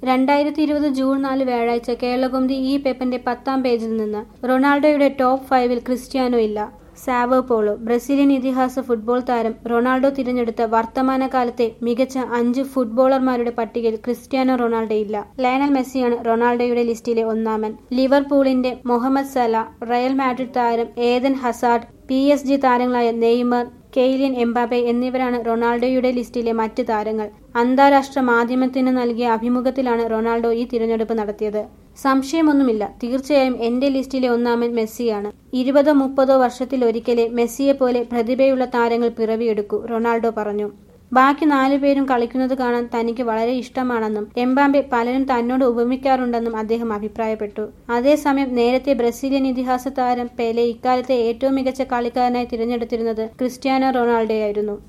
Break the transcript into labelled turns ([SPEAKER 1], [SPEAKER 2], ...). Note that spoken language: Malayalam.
[SPEAKER 1] രണ്ടായിരത്തി ഇരുപത് ജൂൺ നാല് വ്യാഴാഴ്ച കേരളകൗമുദി ഈ പേപ്പറിന്റെ പത്താം പേജിൽ നിന്ന് റൊണാൾഡോയുടെ ടോപ്പ് ഫൈവിൽ ക്രിസ്ത്യാനോ ഇല്ല സാവോ പോളോ ബ്രസീലിയൻ ഇതിഹാസ ഫുട്ബോൾ താരം റൊണാൾഡോ തിരഞ്ഞെടുത്ത വർത്തമാനകാലത്തെ മികച്ച അഞ്ച് ഫുട്ബോളർമാരുടെ പട്ടികയിൽ ക്രിസ്ത്യാനോ റൊണാൾഡോ ഇല്ല ലയണൽ മെസ്സിയാണ് റൊണാൾഡോയുടെ ലിസ്റ്റിലെ ഒന്നാമൻ ലിവർപൂളിന്റെ മുഹമ്മദ് സല റയൽ മാഡ്രിഡ് താരം Eden Hazard P S G താരങ്ങളായ നെയ്മർ കെയ്ലിയൻ എംബാബെ എന്നിവരാണ് റൊണാൾഡോയുടെ ലിസ്റ്റിലെ മറ്റ് താരങ്ങൾ അന്താരാഷ്ട്ര മാധ്യമത്തിന് നൽകിയ അഭിമുഖത്തിലാണ് റൊണാൾഡോ ഈ തിരഞ്ഞെടുപ്പ് നടത്തിയത് സംശയമൊന്നുമില്ല തീർച്ചയായും എന്റെ ലിസ്റ്റിലെ ഒന്നാമൻ മെസ്സിയാണ് ഇരുപതോ മുപ്പതോ വർഷത്തിലൊരിക്കലെ മെസ്സിയെ പോലെ പ്രതിഭയുള്ള താരങ്ങൾ പിറവിയെടുക്കൂ റൊണാൾഡോ പറഞ്ഞു ബാക്കി നാലുപേരും കളിക്കുന്നത് കാണാൻ തനിക്ക് വളരെ ഇഷ്ടമാണെന്നും എംബാമ്പെ പലരും തന്നോട് ഉപമിക്കാറുണ്ടെന്നും അദ്ദേഹം അഭിപ്രായപ്പെട്ടു അതേസമയം നേരത്തെ ബ്രസീലിയൻ ഇതിഹാസ താരം പെലെ ഇക്കാലത്തെ ഏറ്റവും മികച്ച കളിക്കാരനായി തിരഞ്ഞെടുത്തിരുന്നത് ക്രിസ്ത്യാനോ റൊണാൾഡോയായിരുന്നു